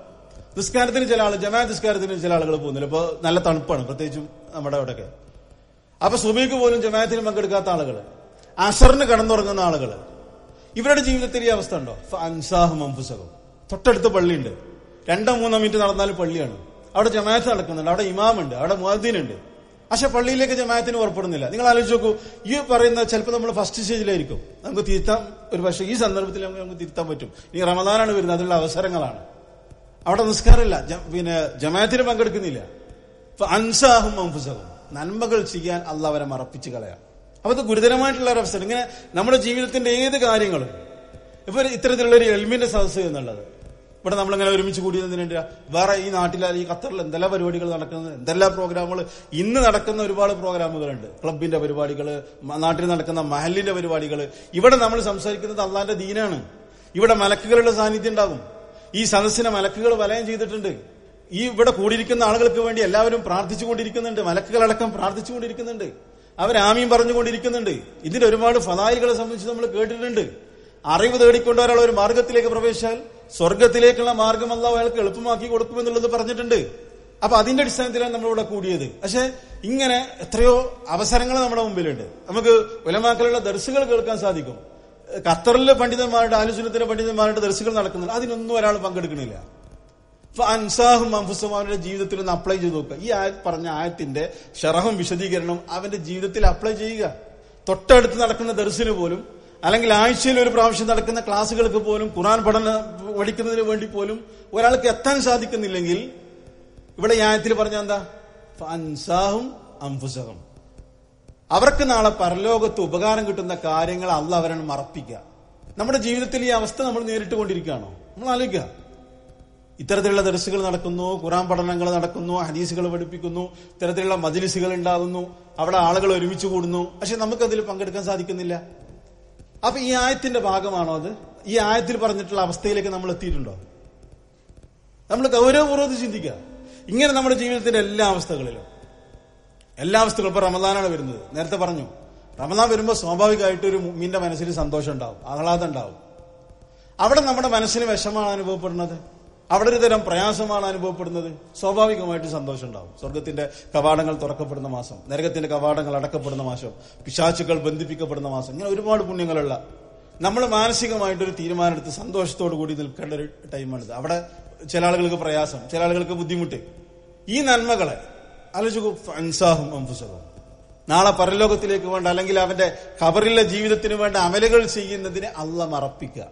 നിസ്കാരത്തിന് ചില ആൾ ജമാഅത്ത് നിസ്കാരത്തിന് ചില ആളുകൾ പോകുന്നില്ല ഇപ്പൊ നല്ല തണുപ്പാണ് പ്രത്യേകിച്ചും നമ്മുടെ അവിടെയൊക്കെ അപ്പൊ സുബൈക്ക് പോലും ജമാഅത്തിന് പങ്കെടുക്കാത്ത ആളുകൾ അസറിന് കടന്നുറങ്ങുന്ന ആളുകൾ ഇവരുടെ ജീവിതത്തിൽ ഈ അവസ്ഥ ഉണ്ടോ അൻസാഹും അംഫുസകം തൊട്ടടുത്ത് പള്ളിയുണ്ട് രണ്ടോ മൂന്നോ മിനിറ്റ് നടന്നാലും പള്ളിയാണ് അവിടെ ജമാഅത്ത് നടക്കുന്നുണ്ട് അവിടെ ഇമാമുണ്ട് അവിടെ മുഅദ്ദീനുണ്ട് പക്ഷെ പള്ളിയിലേക്ക് ജമാഅത്തിന് പുറപ്പെടുന്നില്ല നിങ്ങൾ ആലോചിച്ച് നോക്കൂ ഈ പറയുന്ന ചിലപ്പോൾ നമ്മൾ ഫസ്റ്റ് സ്റ്റേജിലായിരിക്കും നമുക്ക് തിരുത്താൻ ഒരു പക്ഷേ ഈ സന്ദർഭത്തിൽ നമുക്ക് നമുക്ക് തിരുത്താൻ പറ്റും ഇനി റമദാനാണ് വരുന്നത് അതിനുള്ള അവസരങ്ങളാണ് അവിടെ നിസ്കാരമില്ല ജ- പിന്നെ ജമാഅത്തിന് പങ്കെടുക്കുന്നില്ല ഇപ്പൊ അൻസാഹും അംഫുസഹും നന്മകൾ ചെയ്യാൻ അല്ല അവരെ മറപ്പിച്ച് കളയാം അപ്പൊ അത് ഗുരുതരമായിട്ടുള്ള ഒരു അവസരം ഇങ്ങനെ നമ്മുടെ ജീവിതത്തിന്റെ ഏത് കാര്യങ്ങളും ഇപ്പൊ ഒരു ഇത്തരത്തിലുള്ള ഒരു എൽമിന്റെ സദസ് എന്നുള്ളത് ഇവിടെ നമ്മളിങ്ങനെ ഒരുമിച്ച് കൂടിയതിനുണ്ട് വേറെ ഈ നാട്ടിൽ ഈ ഖത്തറിൽ എന്തെല്ലാം പരിപാടികൾ നടക്കുന്നത് എന്തെല്ലാം പ്രോഗ്രാമുകൾ ഇന്ന് നടക്കുന്ന ഒരുപാട് പ്രോഗ്രാമുകളുണ്ട് ക്ലബിന്റെ പരിപാടികൾ നാട്ടിൽ നടക്കുന്ന മഹലിന്റെ പരിപാടികൾ ഇവിടെ നമ്മൾ സംസാരിക്കുന്നത് അള്ളാന്റെ ദീനാണ് ഇവിടെ മലക്കുകളുടെ സാന്നിധ്യം ഉണ്ടാകും ഈ സദസ്സിനെ മലക്കുകൾ വലയം ചെയ്തിട്ടുണ്ട് ഈ ഇവിടെ കൂടിയിരിക്കുന്ന ആളുകൾക്ക് വേണ്ടി എല്ലാവരും പ്രാർത്ഥിച്ചുകൊണ്ടിരിക്കുന്നുണ്ട് മലക്കുകളടക്കം പ്രാർത്ഥിച്ചുകൊണ്ടിരിക്കുന്നുണ്ട് അവർ ആമീൻ പറഞ്ഞുകൊണ്ടിരിക്കുന്നുണ്ട് ഇതിന്റെ ഒരുപാട് ഫലായികളെ സംബന്ധിച്ച് നമ്മൾ കേട്ടിട്ടുണ്ട് അറിവ് തേടിക്കൊണ്ട് ഒരാൾ ഒരു മാർഗത്തിലേക്ക് പ്രവേശിച്ചാൽ സ്വർഗത്തിലേക്കുള്ള മാർഗം അല്ലാഹു അയാൾക്ക് എളുപ്പമാക്കി കൊടുക്കുമെന്നുള്ളത് പറഞ്ഞിട്ടുണ്ട് അപ്പൊ അതിന്റെ അടിസ്ഥാനത്തിലാണ് നമ്മളിവിടെ കൂടിയത് പക്ഷെ ഇങ്ങനെ എത്രയോ അവസരങ്ങൾ നമ്മുടെ മുമ്പിലുണ്ട് നമുക്ക് ഉലമാക്കളുള്ള ദർശകൾ കേൾക്കാൻ സാധിക്കും ഖത്തറിലെ പണ്ഡിതന്മാരുടെ ആലോചനത്തിലെ പണ്ഡിതന്മാരുടെ ദർശകൾ നടക്കുന്നില്ല അതിനൊന്നും ഒരാൾ പങ്കെടുക്കണില്ല അപ്പൊ അൻസാഹും അംഫുസും അവരുടെ ജീവിതത്തിൽ ഒന്ന് അപ്ലൈ ചെയ്ത് നോക്കുക ഈ ആയ പറഞ്ഞ ആയത്തിന്റെ ഷറഹും വിശദീകരണവും അവന്റെ ജീവിതത്തിൽ അപ്ലൈ ചെയ്യുക തൊട്ടടുത്ത് നടക്കുന്ന ദർശന് പോലും അല്ലെങ്കിൽ ആഴ്ചയിൽ ഒരു പ്രാവശ്യം നടക്കുന്ന ക്ലാസ്സുകൾക്ക് പോലും ഖുറാൻ പഠനം പഠിക്കുന്നതിന് വേണ്ടി പോലും ഒരാൾക്ക് എത്താൻ സാധിക്കുന്നില്ലെങ്കിൽ ഇവിടെ ഈ ആയത്തിൽ പറഞ്ഞ എന്താ അൻസാഹും അംഫുസഹം അവർക്ക് നാളെ പരലോകത്ത് ഉപകാരം കിട്ടുന്ന കാര്യങ്ങൾ അല്ല അവരെ മറപ്പിക്കുക നമ്മുടെ ജീവിതത്തിൽ ഈ അവസ്ഥ നമ്മൾ നേരിട്ട് കൊണ്ടിരിക്കുകയാണോ നമ്മൾ ആലോചിക്കുക ഇത്തരത്തിലുള്ള ദർസുകൾ നടക്കുന്നു ഖുറാൻ പഠനങ്ങൾ നടക്കുന്നു ഹദീസുകൾ പഠിപ്പിക്കുന്നു ഇത്തരത്തിലുള്ള മജിലിസുകൾ ഉണ്ടാകുന്നു അവിടെ ആളുകൾ ഒരുമിച്ച് കൂടുന്നു പക്ഷെ നമുക്കതിൽ പങ്കെടുക്കാൻ സാധിക്കുന്നില്ല അപ്പൊ ഈ ആയത്തിന്റെ ഭാഗമാണോ അത് ഈ ആയത്തിൽ പറഞ്ഞിട്ടുള്ള അവസ്ഥയിലേക്ക് നമ്മൾ എത്തിയിട്ടുണ്ടോ നമ്മൾ ഗൗരവപൂർവ്വം ഇത് ചിന്തിക്കുക ഇങ്ങനെ നമ്മുടെ ജീവിതത്തിന്റെ എല്ലാ അവസ്ഥകളിലും എല്ലാ അവസ്ഥകളും ഇപ്പൊ റമദാനാണ് വരുന്നത് നേരത്തെ പറഞ്ഞു റമദാൻ വരുമ്പോൾ സ്വാഭാവികമായിട്ട് ഒരു മുമ്മിന്റെ മനസ്സിൽ സന്തോഷം ഉണ്ടാവും ആഹ്ലാദം ഉണ്ടാവും അവിടെ നമ്മുടെ മനസ്സിന് വിഷമാണ് അനുഭവപ്പെടുന്നത് അവിടെ ഒരു തരം പ്രയാസമാണ് അനുഭവപ്പെടുന്നത് സ്വാഭാവികമായിട്ട് സന്തോഷം ഉണ്ടാവും സ്വർഗത്തിന്റെ കവാടങ്ങൾ തുറക്കപ്പെടുന്ന മാസം നരകത്തിന്റെ കവാടങ്ങൾ അടക്കപ്പെടുന്ന മാസം പിശാച്ചുക്കൾ ബന്ധിപ്പിക്കപ്പെടുന്ന മാസം ഇങ്ങനെ ഒരുപാട് പുണ്യങ്ങളുള്ള നമ്മൾ മാനസികമായിട്ടൊരു തീരുമാനമെടുത്ത് സന്തോഷത്തോടു കൂടി നിൽക്കേണ്ട ഒരു ടൈമാണിത് അവിടെ ചില ആളുകൾക്ക് പ്രയാസം ചില ആളുകൾക്ക് ബുദ്ധിമുട്ട് ഈ നന്മകളെ അലജുസാഹും അംഫുസഹും നാളെ പരലോകത്തിലേക്ക് വേണ്ട അല്ലെങ്കിൽ അവന്റെ ഖബറിലെ ജീവിതത്തിന് വേണ്ട അമലുകൾ ചെയ്യുന്നതിനെ അല്ല മറപ്പിക്കുക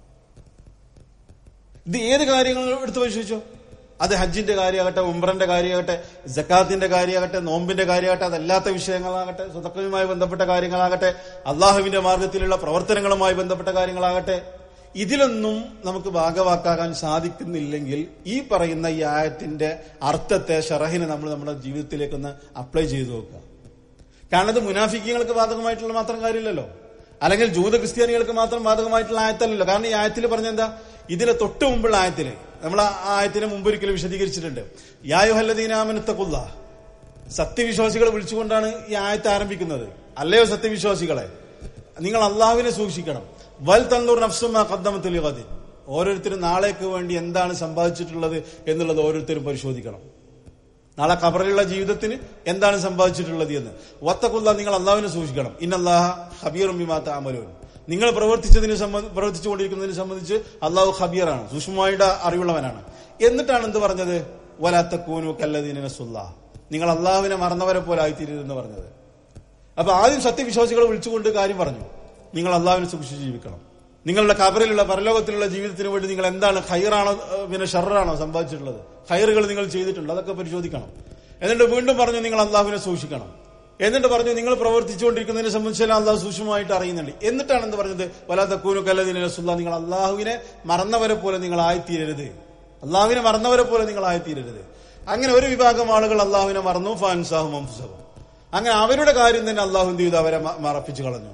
ഇത് ഏത് കാര്യങ്ങൾ എടുത്തു പരിശോധിച്ചോ അത് ഹജ്ജിന്റെ കാര്യമാകട്ടെ ഉംറന്റെ കാര്യമാകട്ടെ ജക്കാത്തിന്റെ കാര്യമാകട്ടെ നോമ്പിന്റെ കാര്യമാകട്ടെ അതല്ലാത്ത വിഷയങ്ങളാകട്ടെ സ്വതക്കവുമായി ബന്ധപ്പെട്ട കാര്യങ്ങളാകട്ടെ അള്ളാഹുവിന്റെ മാർഗത്തിലുള്ള പ്രവർത്തനങ്ങളുമായി ബന്ധപ്പെട്ട കാര്യങ്ങളാകട്ടെ ഇതിലൊന്നും നമുക്ക് ഭാഗവാക്കാകാൻ സാധിക്കുന്നില്ലെങ്കിൽ ഈ പറയുന്ന ഈ ആയത്തിന്റെ അർത്ഥത്തെ ഷറഹിനെ നമ്മൾ നമ്മുടെ ജീവിതത്തിലേക്കൊന്ന് അപ്ലൈ ചെയ്തു നോക്കുക കാരണം ഇത് മുനാഫിക്കങ്ങൾക്ക് ബാധകമായിട്ടുള്ള മാത്രം കാര്യമില്ലല്ലോ അല്ലെങ്കിൽ ജൂത ക്രിസ്ത്യാനികൾക്ക് മാത്രം ബാധകമായിട്ടുള്ള ആയത്തല്ലല്ലോ കാരണം ഈ ആയത്തിൽ പറഞ്ഞ എന്താ ഇതിന് തൊട്ട് മുമ്പുള്ള ആയത്തില് നമ്മൾ ആ ആയത്തിന് മുമ്പ് ഒരിക്കലും വിശദീകരിച്ചിട്ടുണ്ട് യായുഹല്ലദീനാമനത്തക്കുള്ള സത്യവിശ്വാസികളെ വിളിച്ചുകൊണ്ടാണ് ഈ ആയത്ത് ആരംഭിക്കുന്നത് അല്ലയോ സത്യവിശ്വാസികളെ നിങ്ങൾ അള്ളാഹുവിനെ സൂക്ഷിക്കണം വൽ തന്നൂർ നഫ്സുമാ കദ്ദമത്തിൽ കതി ഓരോരുത്തരും നാളേക്ക് വേണ്ടി എന്താണ് സമ്പാദിച്ചിട്ടുള്ളത് എന്നുള്ളത് ഓരോരുത്തരും പരിശോധിക്കണം നാളെ കബറിലുള്ള ജീവിതത്തിന് എന്താണ് സമ്പാദിച്ചിട്ടുള്ളത് എന്ന് വത്തക്കുള്ള നിങ്ങൾ അള്ളാഹുവിനെ സൂക്ഷിക്കണം ഇന്നല്ലാഹ ഹബീറും വിമാത്ത അമലോൻ നിങ്ങൾ പ്രവർത്തിച്ചതിന് സംബന്ധ പ്രവർത്തിച്ചുകൊണ്ടിരിക്കുന്നതിനെ സംബന്ധിച്ച് അള്ളാഹു ഹബീറാണ് സൂക്ഷ്മമായിട്ട് അറിവുള്ളവനാണ് എന്നിട്ടാണ് എന്ത് പറഞ്ഞത് വലാത്ത കൂനു കല്ലദീന സുല്ലാ നിങ്ങൾ അള്ളാഹുവിനെ മറന്നവരെ പോലെ ആയിത്തീരുതെന്ന് പറഞ്ഞത് അപ്പൊ ആദ്യം സത്യവിശ്വാസികളെ വിളിച്ചുകൊണ്ട് കാര്യം പറഞ്ഞു നിങ്ങൾ അള്ളാഹുവിനെ സൂക്ഷിച്ച് ജീവിക്കണം നിങ്ങളുടെ കബറിലുള്ള പരലോകത്തിലുള്ള ജീവിതത്തിന് വേണ്ടി നിങ്ങൾ എന്താണ് ഹൈറാണോ ഏഹ്, പിന്നെ ഷറാണോ സമ്പാദിച്ചിട്ടുള്ളത് ഹൈറുകൾ നിങ്ങൾ ചെയ്തിട്ടുണ്ട് അതൊക്കെ പരിശോധിക്കണം എന്നിട്ട് വീണ്ടും പറഞ്ഞു നിങ്ങൾ അള്ളാഹുവിനെ സൂക്ഷിക്കണം എന്നിട്ട് പറഞ്ഞു നിങ്ങൾ പ്രവർത്തിച്ചുകൊണ്ടിരിക്കുന്നതിനെ സംബന്ധിച്ചെല്ലാം അള്ളാഹു സൂക്ഷ്മമായിട്ട് അറിയുന്നുണ്ട് എന്നിട്ടാണ് എന്ത് പറഞ്ഞത് വലാത്ത കൂനു കല്ലദിന സുല്ല നിങ്ങൾ അള്ളാഹുവിനെ മറന്നവരെ പോലെ നിങ്ങൾ ആയിത്തീരരുത് അള്ളാഹുവിനെ മറന്നവരെ പോലെ നിങ്ങൾ ആയിത്തീരരുത് അങ്ങനെ ഒരു വിഭാഗം ആളുകൾ അള്ളാഹുവിനെ മറന്നു ഫാൻസാഹും അംഫുസഹും അങ്ങനെ അവരുടെ കാര്യം തന്നെ അള്ളാഹു എന്ത് ചെയ്തു അവരെ മ- മറപ്പിച്ചു കളഞ്ഞു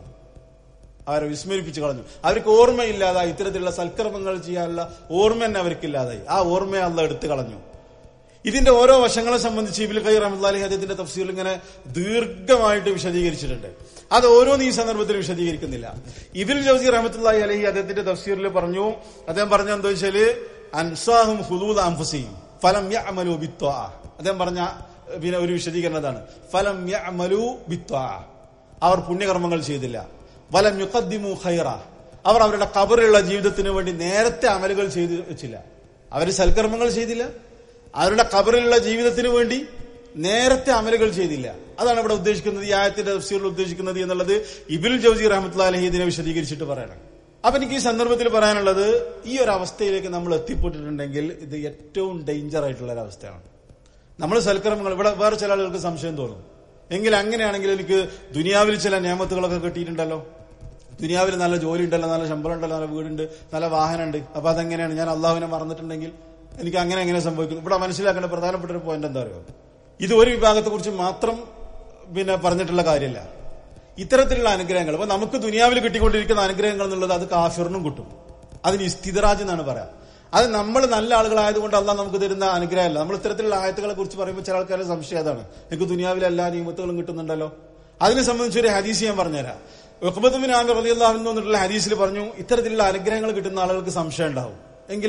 അവരെ വിസ്മരിപ്പിച്ചു കളഞ്ഞു അവർക്ക് ഓർമ്മയില്ലാതായി ഇത്തരത്തിലുള്ള സൽക്കർമ്മങ്ങൾ ചെയ്യാനുള്ള ഓർമ്മ തന്നെ അവർക്കില്ലാതായി ആ ഓർമ്മയെ അല്ല എടുത്തു കളഞ്ഞു ഇതിന്റെ ഓരോ വശങ്ങളെ സംബന്ധിച്ച് ഇബിൽ ഖൈർ റഹ്മത്തുള്ളാഹി അദ്ദേഹത്തിന്റെ തഫ്സീൽ ഇങ്ങനെ ദീർഘമായിട്ട് വിശദീകരിച്ചിട്ടുണ്ട് അത് ഓരോന്ന് ഈ സന്ദർഭത്തിൽ വിശദീകരിക്കുന്നില്ല ഇബിൽ ജോസി റഹ്മത്തുള്ളാഹി അലഹി അദ്ദേഹത്തിന്റെ തഫ്സീറിൽ പറഞ്ഞു അദ്ദേഹം പറഞ്ഞ എന്താ വെച്ചാല് അൻസാഹും ഹുദൂദ അംഫുസിയും ഫലം യഅമലു ബിത്വാ അദ്ദേഹം പറഞ്ഞ പിന്നെ ഒരു വിശദീകരണം അതാണ് ഫലം യഅമലു ബിത്വാ അവർ പുണ്യകർമ്മങ്ങൾ ചെയ്തില്ല വലം യുഖദ്ദിമു ഖൈറ അവർ അവരുടെ കബറുള്ള ജീവിതത്തിന് വേണ്ടി നേരത്തെ അമലുകൾ ചെയ്ത് വെച്ചില്ല അവർ സൽക്കർമ്മങ്ങൾ ചെയ്തില്ല അവരുടെ കബറിലുള്ള ജീവിതത്തിന് വേണ്ടി നേരത്തെ അമലുകൾ ചെയ്തില്ല അതാണ് ഇവിടെ ഉദ്ദേശിക്കുന്നത് ഈ ആയത്തിന്റെ തഫ്സീറിൽ ഉദ്ദേശിക്കുന്നത് എന്നുള്ളത് ഇബിൽ ജൗസി റഹ്മത്തുള്ള അലഹി ഇതിനെ വിശദീകരിച്ചിട്ട് പറയണം അപ്പൊ എനിക്ക് ഈ സന്ദർഭത്തിൽ പറയാനുള്ളത് ഈ ഒരു അവസ്ഥയിലേക്ക് നമ്മൾ എത്തിപ്പെട്ടിട്ടുണ്ടെങ്കിൽ ഇത് ഏറ്റവും ഡേഞ്ചർ ആയിട്ടുള്ള ഒരു അവസ്ഥയാണ് നമ്മൾ സൽക്കർമ്മങ്ങൾ ഇവിടെ വേറെ ചില ആളുകൾക്ക് സംശയം തോന്നും എങ്കിൽ അങ്ങനെയാണെങ്കിൽ എനിക്ക് ദുനിയാവിൽ ചില നിയമത്തുകളൊക്കെ കിട്ടിയിട്ടുണ്ടല്ലോ ദുനിയാവിൽ നല്ല ജോലി ഉണ്ടല്ലോ നല്ല ശമ്പളം ഉണ്ടല്ലോ നല്ല വീടുണ്ട് നല്ല വാഹനമുണ്ട് അപ്പൊ അതെങ്ങനെയാണ് ഞാൻ അള്ളാഹുവിനെ മറന്നിട്ടുണ്ടെങ്കിൽ എനിക്ക് അങ്ങനെ എങ്ങനെ സംഭവിക്കുന്നു ഇവിടെ മനസ്സിലാക്കേണ്ട പ്രധാനപ്പെട്ട ഒരു പോയിന്റ് എന്താ അറിയോ ഇത് ഒരു വിഭാഗത്തെ കുറിച്ച് മാത്രം പിന്നെ പറഞ്ഞിട്ടുള്ള കാര്യമല്ല ഇത്തരത്തിലുള്ള അനുഗ്രഹങ്ങൾ അപ്പൊ നമുക്ക് ദുനിയാവിൽ കിട്ടിക്കൊണ്ടിരിക്കുന്ന അനുഗ്രഹങ്ങൾ എന്നുള്ളത് അത് കാഫിറിനും കിട്ടും അതിന് ഇസ്തിദറാജ് എന്നാണ് പറയാം അത് നമ്മൾ നല്ല ആളുകളായതുകൊണ്ട് അല്ല നമുക്ക് തരുന്ന അനുഗ്രഹമല്ല നമ്മൾ ഇത്തരത്തിലുള്ള ആയത്തുകളെ കുറിച്ച് പറയുമ്പോൾ ചില ആൾക്കാരുടെ സംശയം അതാണ് എനിക്ക് ദുനിയാവിലെ എല്ലാ നിയമത്തുകളും കിട്ടുന്നുണ്ടല്ലോ അതിനെ സംബന്ധിച്ച് ഒരു ഹദീസ് ഞാൻ പറഞ്ഞുതരാം ഉഖബത്തുബിൻ ആമർ റളിയല്ലാഹു അൻഹു എന്നുള്ള ഹദീസിൽ പറഞ്ഞു ഇത്തരത്തിലുള്ള അനുഗ്രഹങ്ങൾ കിട്ടുന്ന ആളുകൾക്ക് സംശയം ഉണ്ടാവും എങ്കിൽ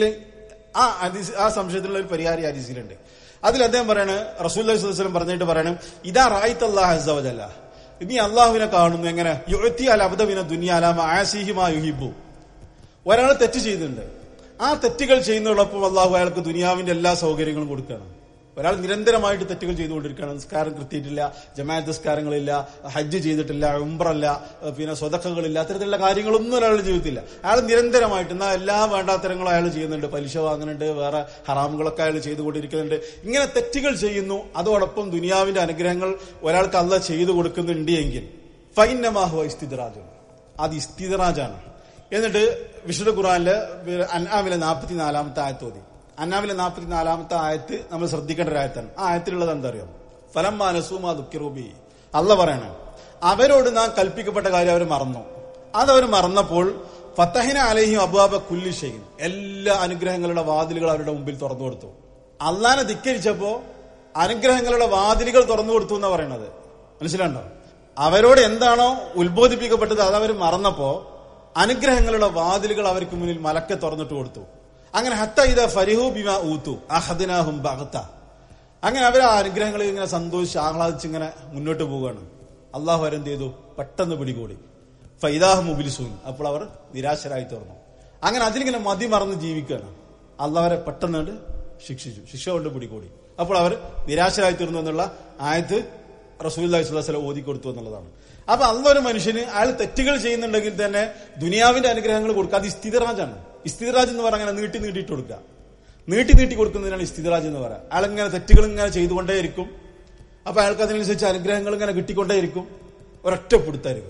ആ ഹദീസ് ആ സംശയത്തിലുള്ള ഒരു പരിഹാരം ഈ ഹദീസിലുണ്ട് അതിൽ അദ്ദേഹം പറയാണ് റസൂൽ വസ്ലം പറഞ്ഞിട്ട് പറയണം ഇതാ റായിത്ത് അള്ളാഹ് അസവജല്ല നീ അള്ളാഹുവിനെ കാണുന്നു എങ്ങനെ യുഴത്തി അൽ അബദവിന ദുനിയാലാമ ആസിഹിമാ യുഹിബു ഒരാൾ തെറ്റ് ചെയ്യുന്നുണ്ട് ആ തെറ്റുകൾ ചെയ്യുന്നതോടൊപ്പം അള്ളാഹു അയാൾക്ക് ദുനിയാവിന്റെ എല്ലാ സൗകര്യങ്ങളും കൊടുക്കണം ഒരാൾ നിരന്തരമായിട്ട് തെറ്റുകൾ ചെയ്തുകൊണ്ടിരിക്കുകയാണ് നിസ്കാരം കൃത്യയിട്ടില്ല ജമാഅത്ത് നിസ്കാരങ്ങളില്ല ഹജ്ജ് ചെയ്തിട്ടില്ല ഉംറല്ല പിന്നെ സ്വതക്കകളില്ല അത്തരത്തിലുള്ള കാര്യങ്ങളൊന്നും ഒരാളുടെ ജീവിതത്തില്ല അയാൾ നിരന്തരമായിട്ട് എന്നാൽ എല്ലാ വേണ്ടാത്തരങ്ങളും അയാൾ ചെയ്യുന്നുണ്ട് പലിശ വാങ്ങുന്നുണ്ട് വേറെ ഹറാമുകളൊക്കെ അയാൾ ചെയ്തുകൊണ്ടിരിക്കുന്നുണ്ട് ഇങ്ങനെ തെറ്റുകൾ ചെയ്യുന്നു അതോടൊപ്പം ദുനിയാവിന്റെ അനുഗ്രഹങ്ങൾ ഒരാൾക്ക് അല്ല ചെയ്തു കൊടുക്കുന്നുണ്ട് എങ്കിൽ ഫൈനമാഹു ഇസ്തിദറാജ് അത് ഇസ്തിദറാജാണ് എന്നിട്ട് വിശുദ്ധ ഖുറാനില് അന്നാമിലെ നാൽപ്പത്തിനാലാമത്തെ ആയത്ത് ഓതി അന്നാമിലെ നാൽപ്പത്തിനാലാമത്തെ ആയത്ത് നമ്മൾ ശ്രദ്ധിക്കേണ്ട ഒരു ആയത്താണ് ആ ആയത്തിലുള്ളത് എന്താ അറിയാം ഫലം മാനസുമാ ദുഃഖിറൂബി അല്ല പറയണ അവരോട് നാം കൽപ്പിക്കപ്പെട്ട കാര്യം അവർ മറന്നു അതവർ മറന്നപ്പോൾ ഫത്തഹിന അലഹിം അബുബ കുല്ലി ഷെയ്ൻ എല്ലാ അനുഗ്രഹങ്ങളുടെ വാതിലുകൾ അവരുടെ മുമ്പിൽ തുറന്നു കൊടുത്തു അള്ളാനെ ധിക്കരിച്ചപ്പോ അനുഗ്രഹങ്ങളുടെ വാതിലുകൾ തുറന്നു കൊടുത്തു എന്നാ പറയണത് മനസ്സിലാണ്ടോ അവരോട് എന്താണോ ഉത്ബോധിപ്പിക്കപ്പെട്ടത് അത് അവർ മറന്നപ്പോ അനുഗ്രഹങ്ങളുടെ വാതിലുകൾ അവർക്ക് മുന്നിൽ മലക്കെ തുറന്നിട്ട് കൊടുത്തു അങ്ങനെ ഹത്ത ഇത ഫരിഹു ബിമ ഊത്തു അഹദിനാഹും ബഹത്ത അങ്ങനെ അവർ ആ അനുഗ്രഹങ്ങളിൽ ഇങ്ങനെ സന്തോഷിച്ച് ആഹ്ലാദിച്ച് ഇങ്ങനെ മുന്നോട്ട് പോവുകയാണ് അള്ളാഹു അവരെന്ത് ചെയ്തു പെട്ടെന്ന് പിടികൂടി ഫൈദാഹ് മുബിലിസൂൻ അപ്പോൾ അവർ നിരാശരായി തീർന്നു അങ്ങനെ അതിലിങ്ങനെ മതി മറന്ന് ജീവിക്കുകയാണ് അള്ളാഹ് പെട്ടെന്ന് കണ്ട് ശിക്ഷിച്ചു ശിക്ഷ കൊണ്ട് പിടികൂടി അപ്പോൾ അവർ നിരാശരായി തീർന്നു എന്നുള്ള ആയത്ത് റസൂൽ സ്വലം ഓതി കൊടുത്തു എന്നുള്ളതാണ് അപ്പൊ അന്ന് ഒരു മനുഷ്യന് അയാൾ തെറ്റുകൾ ചെയ്യുന്നുണ്ടെങ്കിൽ തന്നെ ദുനിയാവിന്റെ അനുഗ്രഹങ്ങൾ കൊടുക്കുക അത് ഇസ്തിദറാജാണ് ഇസ്തിദറാജ് എന്ന് പറഞ്ഞാൽ അങ്ങനെ നീട്ടി നീട്ടിയിട്ട് കൊടുക്കുക നീട്ടി നീട്ടി കൊടുക്കുന്നതിനാണ് ഇസ്തിദറാജ് എന്ന് പറയാം അയാൾ ഇങ്ങനെ തെറ്റുകൾ ഇങ്ങനെ ചെയ്തുകൊണ്ടേയിരിക്കും അപ്പൊ അയാൾക്ക് അതിനനുസരിച്ച് അനുഗ്രഹങ്ങൾ ഇങ്ങനെ കിട്ടിക്കൊണ്ടേയിരിക്കും ഒരൊറ്റ പിടുത്തായിരിക്കും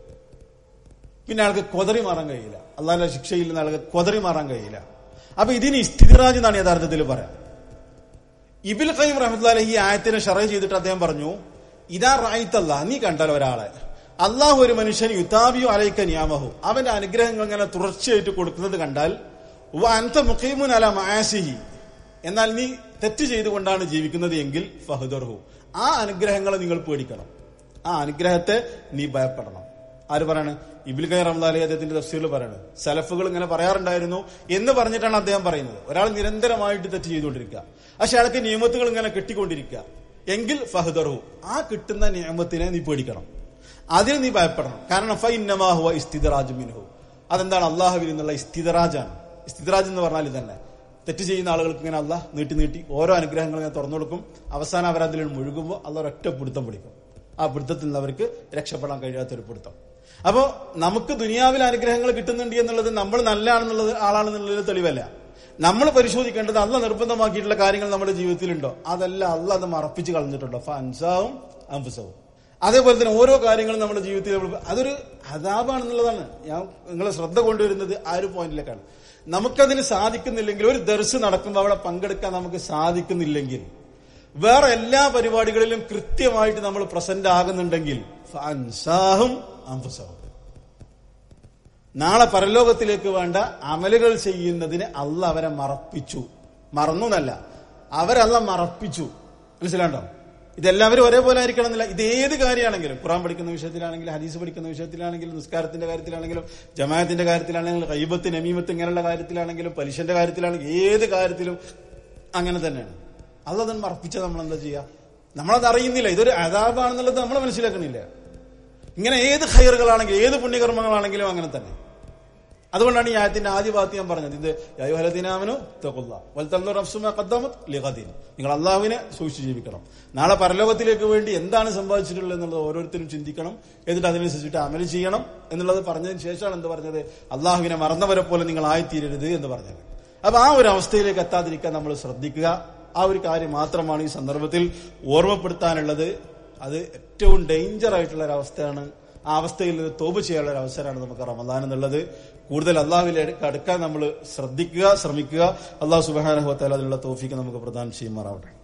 പിന്നെ അയാൾക്ക് കൊതറി മാറാൻ കഴിയില്ല അള്ളാഹിന്റെ ശിക്ഷയിൽ നിന്ന് അയാൾക്ക് കൊതറി മാറാൻ കഴിയില്ല അപ്പൊ ഇതിന് ഇസ്തിദറാജ് എന്നാണ് യഥാർത്ഥത്തിൽ പറയാം ഇബിൽ ഖയ്യം റഹ്മത്തുള്ളാഹി ഈ ആയത്തിനെ ഷറ ചെയ്തിട്ട് അദ്ദേഹം പറഞ്ഞു ഇതാ റായിത്തല്ല നീ കണ്ടാൽ ഒരാളെ അള്ളാഹു ഒരു മനുഷ്യൻ യുതാബിയോ അലൈക്ക നിയാമഹു അവന്റെ അനുഗ്രഹങ്ങൾ ഇങ്ങനെ തുടർച്ചയായിട്ട് കൊടുക്കുന്നത് കണ്ടാൽ അന്ത മുഖീമുൻ അല മാസിഹി എന്നാൽ നീ തെറ്റ് ചെയ്തുകൊണ്ടാണ് ജീവിക്കുന്നത് എങ്കിൽ ഫഹദർഹു ആ അനുഗ്രഹങ്ങളെ നിങ്ങൾ പേടിക്കണം ആ അനുഗ്രഹത്തെ നീ ഭയപ്പെടണം ആര് പറയാണ് ഇബിൽ ഖൈർ റംദാലി അദ്ദേഹത്തിന്റെ തഫ്സീറിൽ പറയാണ് സലഫുകൾ ഇങ്ങനെ പറയാറുണ്ടായിരുന്നു എന്ന് പറഞ്ഞിട്ടാണ് അദ്ദേഹം പറയുന്നത് ഒരാൾ നിരന്തരമായിട്ട് തെറ്റ് ചെയ്തുകൊണ്ടിരിക്കുക പക്ഷെ അയാൾക്ക് നിയമത്തുകൾ ഇങ്ങനെ കെട്ടിക്കൊണ്ടിരിക്കുക എങ്കിൽ ഫഹദർഹു ആ കിട്ടുന്ന നിയമത്തിനെ നീ പേടിക്കണം അതിന് നീ ഭയപ്പെടണം കാരണം ഫൈനമാഹുവ ഇസ്തിദറാജ് മിൻഹു അതെന്താണ് അള്ളാഹുവിൽ നിന്നുള്ള ഇസ്തിദറാജാണ് ഇസ്തിദറാജ് എന്ന് പറഞ്ഞാൽ ഇതന്നെ തെറ്റ് ചെയ്യുന്ന ആളുകൾക്ക് ഇങ്ങനെ അല്ല നീട്ടി നീട്ടി ഓരോ അനുഗ്രഹങ്ങൾ ഇങ്ങനെ തുറന്നു കൊടുക്കും അവസാനം അവർ അതിൽ മുഴുകുമ്പോൾ അല്ല ഒരൊറ്റ പിടുത്തം പിടിക്കും ആ പിടുത്തത്തിൽ നിന്ന് അവർക്ക് രക്ഷപ്പെടാൻ കഴിയാത്തൊരു പിടുത്തം അപ്പോ നമുക്ക് ദുനിയാവിൽ അനുഗ്രഹങ്ങൾ കിട്ടുന്നുണ്ട് എന്നുള്ളത് നമ്മൾ നല്ലതാണെന്നുള്ളത് ആളാണെന്നുള്ളത് തെളിവല്ല നമ്മൾ പരിശോധിക്കേണ്ടത് അല്ല നിർബന്ധമാക്കിയിട്ടുള്ള കാര്യങ്ങൾ നമ്മുടെ ജീവിതത്തിലുണ്ടോ അതല്ല അല്ല അത് മറപ്പിച്ച് കളഞ്ഞിട്ടുണ്ടോ ഫൻസാവും അംഫുസവും അതേപോലെ തന്നെ ഓരോ കാര്യങ്ങളും നമ്മുടെ ജീവിതത്തിൽ നമ്മൾ അതൊരു അതാപാണെന്നുള്ളതാണ് ഞാൻ നിങ്ങളെ ശ്രദ്ധ കൊണ്ടുവരുന്നത് ആ ഒരു പോയിന്റിലേക്കാണ് നമുക്കതിന് സാധിക്കുന്നില്ലെങ്കിൽ ഒരു ദർശ് നടക്കുമ്പോൾ അവിടെ പങ്കെടുക്കാൻ നമുക്ക് സാധിക്കുന്നില്ലെങ്കിൽ വേറെ എല്ലാ പരിപാടികളിലും കൃത്യമായിട്ട് നമ്മൾ പ്രസന്റ് ആകുന്നുണ്ടെങ്കിൽ ഫൻസാഹും അംഫുസവും നാളെ പരലോകത്തിലേക്ക് വേണ്ട അമലുകൾ ചെയ്യുന്നതിന് അല്ല അവരെ മറപ്പിച്ചു മറന്നു എന്നല്ല അവരല്ല മറപ്പിച്ചു മനസ്സിലാണ്ടോ ഇതെല്ലാവരും ഒരേപോലെ ആയിരിക്കണം എന്നില്ല ഇത് ഏത് കാര്യമാണെങ്കിലും ഖുറാൻ പഠിക്കുന്ന വിഷയത്തിലാണെങ്കിലും ഹദീസ് പഠിക്കുന്ന വിഷയത്തിലാണെങ്കിലും നിസ്കാരത്തിന്റെ കാര്യത്തിലാണെങ്കിലും ജമാഅത്തിന്റെ കാര്യത്തിലാണെങ്കിലും കൈബത്ത് നമീമത്ത് ഇങ്ങനെയുള്ള കാര്യത്തിലാണെങ്കിലും പലിശന്റെ കാര്യത്തിലാണെങ്കിലും ഏത് കാര്യത്തിലും അങ്ങനെ തന്നെയാണ് അതതിന് മറപ്പിച്ച നമ്മൾ എന്താ ചെയ്യുക നമ്മളത് അറിയുന്നില്ല ഇതൊരു അതാപാണെന്നുള്ളത് നമ്മൾ മനസ്സിലാക്കണില്ല ഇങ്ങനെ ഏത് ഹൈറുകളാണെങ്കിലും ഏത് പുണ്യകർമ്മങ്ങളാണെങ്കിലും അങ്ങനെ തന്നെ അതുകൊണ്ടാണ് ഈ ആയത്തിന്റെ ആദ്യ ഭാഗത്ത് ഞാൻ പറഞ്ഞത് ഇത് യയോഹലദിനാമനു തകൊല്ല വൽത്തന്നു റഫ്സുമ ഖദ്ദമത് ലിഖദീൻ നിങ്ങൾ അള്ളാഹുവിനെ സൂക്ഷിച്ച് ജീവിക്കണം നാളെ പരലോകത്തിലേക്ക് വേണ്ടി എന്താണ് സംഭവിച്ചിട്ടുള്ളത് എന്നുള്ളത് ഓരോരുത്തരും ചിന്തിക്കണം എന്നിട്ട് അതിനനുസരിച്ചിട്ട് അമൽ ചെയ്യണം എന്നുള്ളത് പറഞ്ഞതിന് ശേഷമാണ് എന്ത് പറഞ്ഞത് അള്ളാഹുവിനെ മറന്നവരെ പോലെ നിങ്ങൾ ആയിത്തീരരുത് എന്ന് പറഞ്ഞത് അപ്പൊ ആ ഒരു അവസ്ഥയിലേക്ക് എത്താതിരിക്കാൻ നമ്മൾ ശ്രദ്ധിക്കുക ആ ഒരു കാര്യം മാത്രമാണ് ഈ സന്ദർഭത്തിൽ ഓർമ്മപ്പെടുത്താനുള്ളത് അത് ഏറ്റവും ഡേഞ്ചർ ആയിട്ടുള്ള ഒരു അവസ്ഥയാണ് ആ അവസ്ഥയിൽ നിന്ന് തോപ് ചെയ്യാനുള്ള ഒരു അവസരമാണ് നമുക്ക് റമദാൻ എന്നുള്ളത് കൂടുതൽ അള്ളാഹുവിലേക്ക് അടുക്കാൻ നമ്മൾ ശ്രദ്ധിക്കുക ശ്രമിക്കുക അള്ളാഹു സുബാനഹുത്താൽ അതിനുള്ള തോഫിക്ക് നമുക്ക് പ്രദാനം ചെയ്യുമാറാവട്ടെ